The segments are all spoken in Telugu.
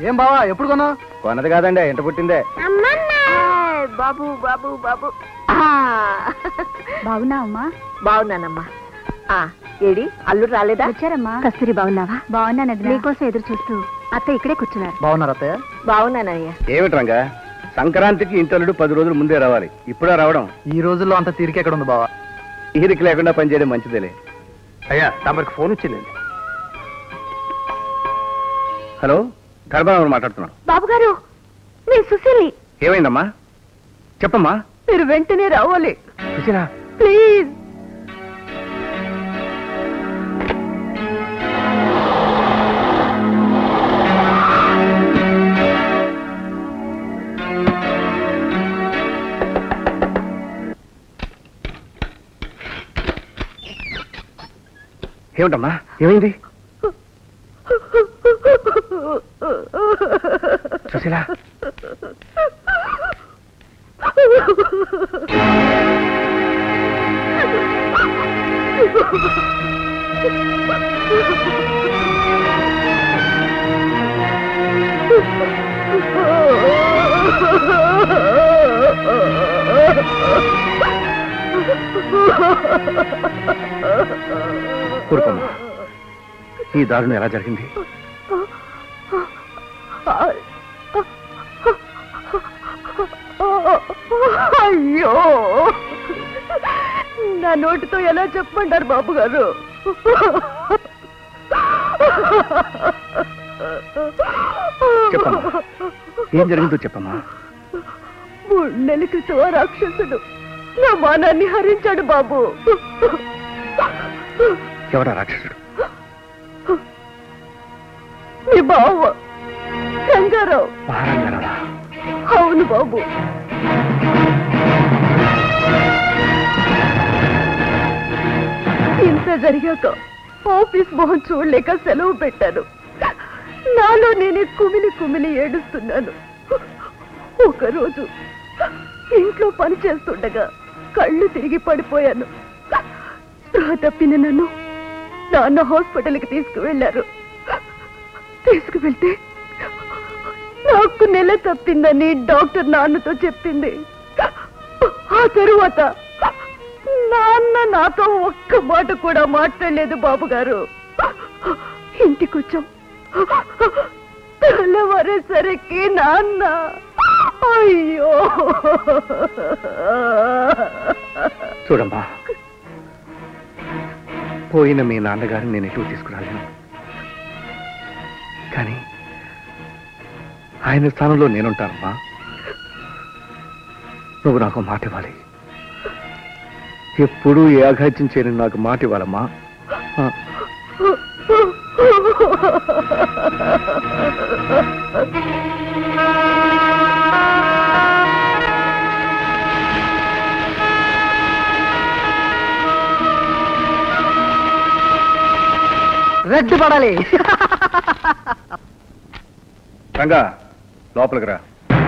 ఏం బావా ఎప్పుడు కొన్నావు కొన్నది కాదండి ఇంట పుట్టిందే బాబు బాబు బాబు బాగున్నావమ్మా బాగున్నానమ్మా ఆ, ఏడి అల్లుడు రాలేదా వచ్చారమ్మా కస్తూరి బాగున్నావా బాగున్నాను నీకోసం ఎదురు చూస్తూ అత్త ఇక్కడే కూర్చున్నారు బాగున్నారు అత్తయ్య బాగున్నానయ్యా ఏమిటి రంగా సంక్రాంతికి ఇంటల్లుడు పది రోజులు ముందే రావాలి ఇప్పుడే రావడం ఈ రోజుల్లో అంత తీరిక ఎక్కడ ఉంది బావా ఈరిక లేకుండా పనిచేయడం మంచిదేలే అయ్యా తమరికి ఫోన్ వచ్చిందండి హలో గర్భారావు మాట్లాడుతున్నాను బాబు గారు నేను సుశీలి ఏమైందమ్మా చెప్పమ్మా మీరు వెంటనే రావాలి సుశీలా ప్లీజ్ ఏమిటమ్మా ఏమైంది సుశీలా ఊరుకోమ్మా ఈ దారుణం ఎలా జరిగింది అయ్యో నా నోటితో ఎలా చెప్పమంటారు బాబు గారు చెప్పమ్మా ఏం జరిగిందో చెప్పమ్మా మూడు నెలల క్రితం ఆ రాక్షసుడు నా మానాన్ని హరించాడు బాబు ఎవడా రాక్షసుడు మీ బావ రంగారావు మహారాజారావా అవును బాబు ఇంత జరిగాక ఆఫీస్ మొహం చూడలేక సెలవు పెట్టాను నాలో నేనే కుమిలి కుమిలి ఏడుస్తున్నాను ఒకరోజు ఇంట్లో పని చేస్తుండగా కళ్ళు తిరిగి పడిపోయాను స్పృహ తప్పిన నన్ను నాన్న హాస్పిటల్కి తీసుకువెళ్లారు తీసుకువెళ్తే నాకు నెల తప్పిందని డాక్టర్ నాన్నతో చెప్పింది ఆ తరువాత నాన్న నాతో ఒక్క మాట కూడా మాట్లాడలేదు బాబు గారు ఇంటికొచ్చాం తెల్లవారేసరికి నాన్న అయ్యో చూడమ్మా పోయిన మీ నాన్నగారిని నేను ఎటు తీసుకురాలేను కానీ ఆయన స్థానంలో నేనుంటానమ్మా నువ్వు నాకు మాట ఇవ్వాలి ఎప్పుడూ ఏ అఘాయిత్యం చేయని నాకు మాట ఇవ్వాలమ్మా ఆ, రెడ్ పడాలి రంగా లోపలికి రా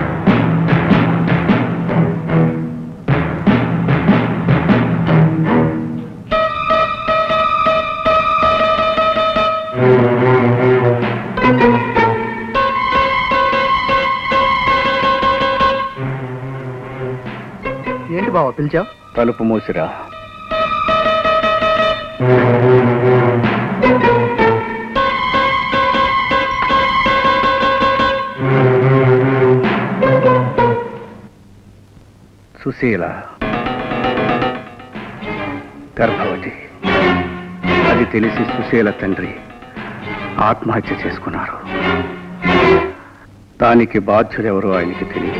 ఏంటి బావా పిలిచావు తలుపు మూసిరా సుశీల గర్భవతి అది తెలిసి సుశీల తండ్రి ఆత్మహత్య చేసుకున్నారు దానికి బాధ్యుడెవరో ఆయనకి తెలియదు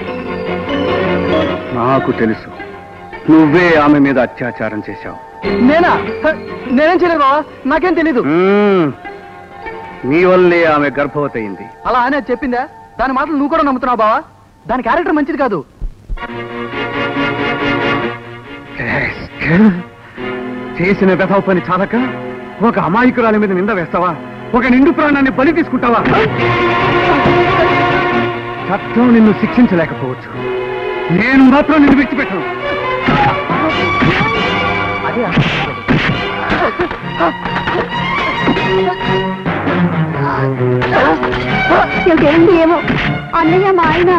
నాకు తెలుసు నువ్వే ఆమె మీద అత్యాచారం చేశావు నేనా హ, నేనేం చేయలేదు బావా నాకేం తెలీదు మ్మ్. నీ వల్లే ఆమె గర్భవతి అయింది అలా ఆయన చెప్పిందా దాని మాటలు నువ్వు కూడా నమ్ముతున్నావు బావా దాని క్యారెక్టర్ మంచిది కాదు చేసిన వ్యథవ పని చాలక ఒక అమాయకురాలి మీద నింద వేస్తావా ఒక నిండు ప్రాణాన్ని బలి తీసుకుంటావా చట్టం నిన్ను శిక్షించలేకపోవచ్చు నేను మాత్రం నిన్ను విడిచిపెట్టను అదే ఆ ఏమిటి ఏమో అన్నయ్య మా ఆయన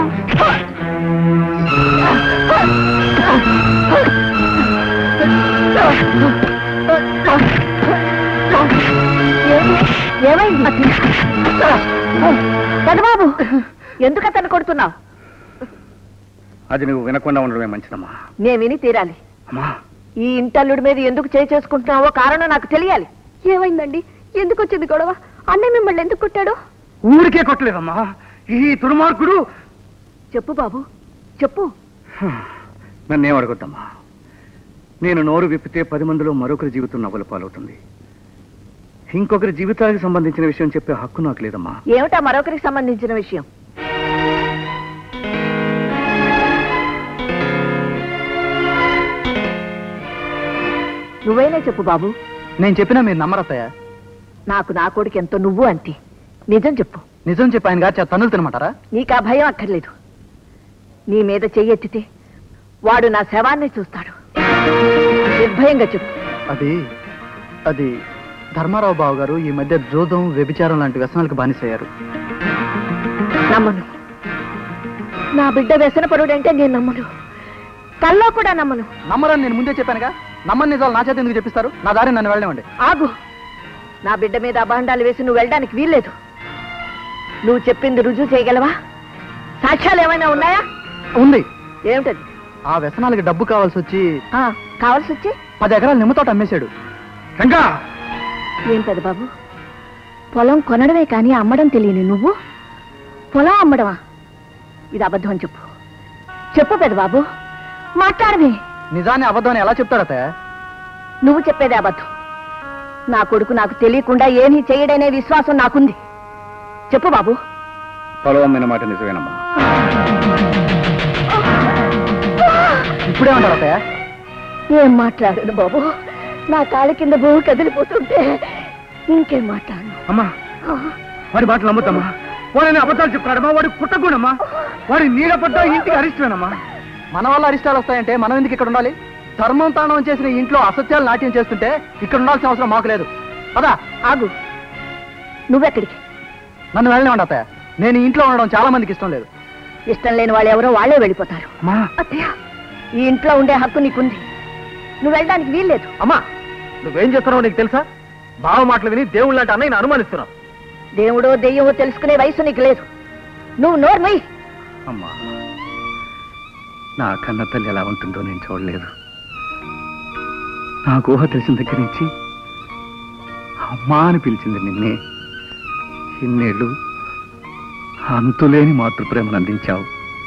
ఏమైంది పెద్దబాబు ఎందుకు అతను కొడుతున్నావు అది నువ్వు వినకుండా ఉండడమే మంచిదమ్మా నేను విని తీరాలి అమ్మా ఈ ఇంటల్లుడి మీద ఎందుకు చేయి చేసుకుంటున్నావో కారణం నాకు తెలియాలి ఏమైందండి ఎందుకు వచ్చింది గొడవ అన్నయ్య మిమ్మల్ని ఎందుకు కొట్టాడు ఊరికే కొట్టలేదమ్మా ఈ దుర్మార్గుడు చెప్పు బాబు చెప్పు నన్నేం అడగొద్దమ్మా నేను నోరు విప్పితే పది మందిలో మరొకరి జీవితం నవ్వుల పాలవుతుంది ఇంకొకరి జీవితానికి సంబంధించిన విషయం చెప్పే హక్కు నాకు లేదమ్మా ఏమిటా మరొకరికి సంబంధించిన విషయం నువ్వైనా చెప్పు బాబు నేను చెప్పినా మీరు నమ్మరత్తయ్య నాకు నా కొడుకు ఎంతో నువ్వు అంతే నిజం చెప్పు నిజం చెప్పి ఆయన గారు చేత తన్నులు తినమంటారా నీకు ఆ భయం అక్కర్లేదు నీ మీద చెయ్యెత్తితే వాడు నా శవాన్ని చూస్తాడు నిర్భయంగా చెప్పు అది అది ధర్మారావు బాబు గారు ఈ మధ్య జోదం వ్యభిచారం లాంటి వ్యసనాలకు బానిసయ్యారు నమ్మను నా బిడ్డ వ్యసనపరుడంటే నేను నమ్మను కల్లో కూడా నమ్మను నమ్మరని నేను ముందే చెప్పానుగా నమ్మని నిజాలు నా చేత ఎందుకు చెప్పిస్తారు నా దారి నన్ను వెళ్ళనివ్వండి ఆగు నా బిడ్డ మీద అభాండాలు వేసి నువ్వు వెళ్ళడానికి వీల్లేదు నువ్వు చెప్పింది రుజువు చేయగలవా సాక్ష్యాలు ఏమైనా ఉన్నాయా ఉంది ఏమిటది ఆ వ్యసనాలకి డబ్బు కావాల్సి వచ్చి ఆ, కావాల్సి వచ్చి పది ఎకరాలు నిమ్మతోట అమ్మేశాడు శంకా ఏం పెద్ద బాబు పొలం కొనడమే కానీ అమ్మడం తెలియని నువ్వు పొలం అమ్మడమా ఇది అబద్ధం అని చెప్పు చెప్పు పెద్ద బాబు మాట్లాడమే నిజాన్ని అబద్ధం అని ఎలా చెప్తాడు అత్తయ్య నువ్వు చెప్పేది అబద్ధం నా కొడుకు నాకు తెలియకుండా ఏమీ చేయడనే విశ్వాసం నాకుంది చెప్పు బాబు పొలం అమ్మిన మాట నిజమేనమ్మా ఇప్పుడేమంటాడు అత్తయ్య ఏం మాట్లాడను బాబు నా కాళ్ళ కింద భూమి కదిలిపోతుంటే ఇంకేం మాట్లాడను అమ్మా వాడి మాటలు నమ్ముతామా వాడిని అబద్ధాలు చెప్తాడమ్మా వాడి పుట్టకూడమ్మా వాడి నీడ పడ్డా ఇంటికి అరిష్టమేనమ్మా మన వల్ల అరిష్టాలు వస్తాయంటే మనం ఎందుకు ఇక్కడ ఉండాలి ధర్మం తాండవం చేసిన ఇంట్లో అసత్యాలు నాట్యం చేస్తుంటే ఇక్కడ ఉండాల్సిన అవసరం మాకు లేదు పదా ఆగు నువ్వెక్కడికి నన్ను వెళ్ళనివ్వండి అత్తయ్య నేను ఈ ఇంట్లో ఉండడం చాలా మందికి ఇష్టం లేదు ఇష్టం లేని వాళ్ళు ఎవరో వాళ్ళే వెళ్ళిపోతారు అమ్మా అత్తయ్య ఈ ఇంట్లో ఉండే హక్కు నీకుంది నువ్వు వెళ్ళడానికి వీల్లేదు అమ్మా నువ్వేం చేస్తున్నావు నీకు తెలుసా బావ మాటలు విని దేవుళ్ళు లాంటి అన్నయ్య అనుమానిస్తున్నావు దేవుడో దెయ్యమో తెలుసుకునే వయసు నీకు లేదు నువ్వు నోర్మయ్యి అమ్మా నా కన్న తల్లి ఎలా ఉంటుందో నేను చూడలేదు నాకు ఊహ తెలిసిన దగ్గర నుంచి అమ్మా అని పిలిచింది నిన్నే ఇన్నేళ్ళు అంతులేని మాతృప్రేమను అందించావు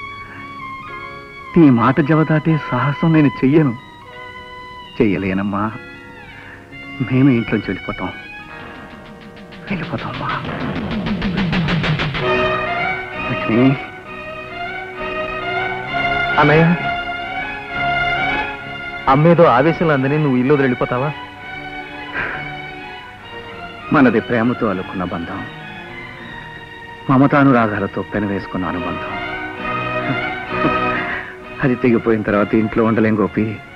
నీ మాట జవదాటే సాహసం నేను చెయ్యను చెయ్యలేనమ్మా మేము ఇంట్లోంచి వెళ్ళిపోతాం వెళ్ళిపోతామమ్మా లక్ష్మి అన్నయ్య అమ్మేదో ఆవేశంలో అందని నువ్వు ఇల్లు వదిలి వెళ్ళిపోతావా మనది ప్రేమతో అలుకున్న బంధం మమతానురాగాలతో పెనవేసుకున్న అనుబంధం అది తెగిపోయిన తర్వాత ఇంట్లో ఉండలేం గోపి